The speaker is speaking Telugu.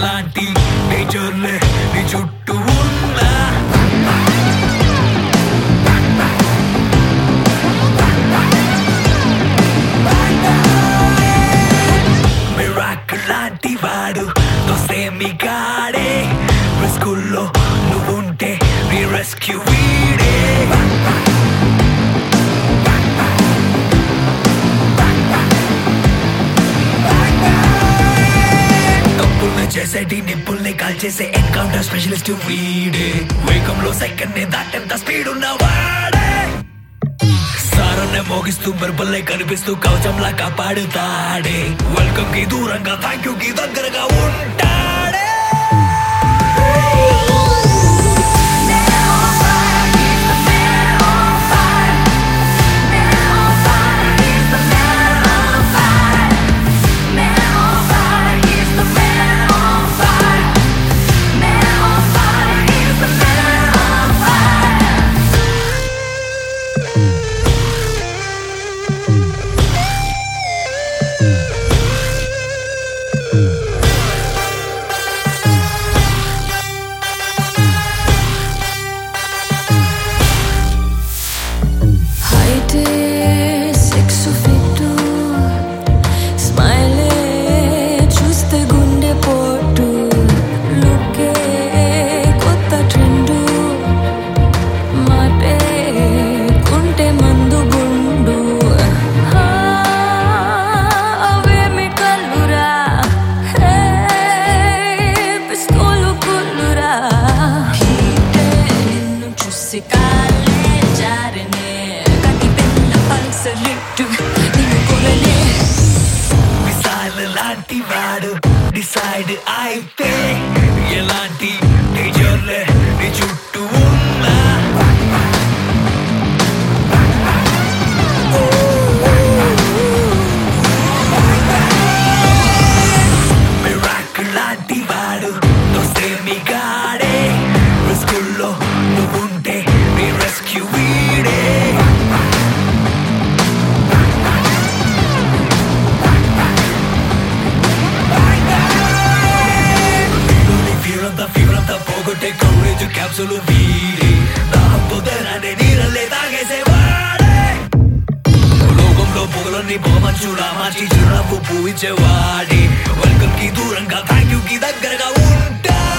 ఎలాంటి డేంజర్లే నీ చుట్టూ ఉన్నా మిరాకిల్ లాంటి వాడు దోసేమి గాడే స్కూల్లో నువ్వుంటే నీ రెస్క్యూ వీడే తప్పుల్ని చేసేటి నిప్పుల్ని కాల్చేసే ఎన్కౌంటర్ స్పెషలిస్ట్ వీడే వేగంలో సెకండ్ ని దాటేంత స్పీడ్ ఉన్నవాడే సారన్నే మోగిస్తూ మెరుపుల్ని కనిపిస్తూ కవచంలా కాపాడుతాడే వెల్కమ్ కి దూరంగా థ్యాంక్ యూ కి దగ్గరగా ఉంటాడే హైటే సెక్స్ ఫిట్టు స్మైలే చూస్తే గుండె పోటు లుకే కొత్త ట్రెండు మాటే కుంటే మందు గుండు ఆ, అవేమి కల్లురా హే పిస్తోలు కుల్లురా హీటే నిన్ను చూసి కాలే జారనే కటి పెన్న పల్సలిట్టు నిన్ను కొరలే మిసైల్ లాంటి వాడు డిసైడ్ అయితే ఎలాంటి డేంజర్లే నీ చుట్టూ ఉన్నా మిరాకిల్ లాంటి వాడు దోసేమి గాడే స్కూల్లో నువ్వుంటే నీ రెస్క్యూ వీడే నీలోని ఫీవర్ అంతా ఫీవర్ అంతా పోగొట్టే కౌరేజ్ క్యాప్సులు వీడే దాహంతో ధనాన్ని నీరల్లే తాగేసేవాడే లోకంలో పొగలన్నీ పొగమంచులా మార్చి చిరునవ్వు పూయించేవాడే వెల్కమ్ కి దూరంగా థ్యాంక్ యూ కి దగ్గరగా ఉంటా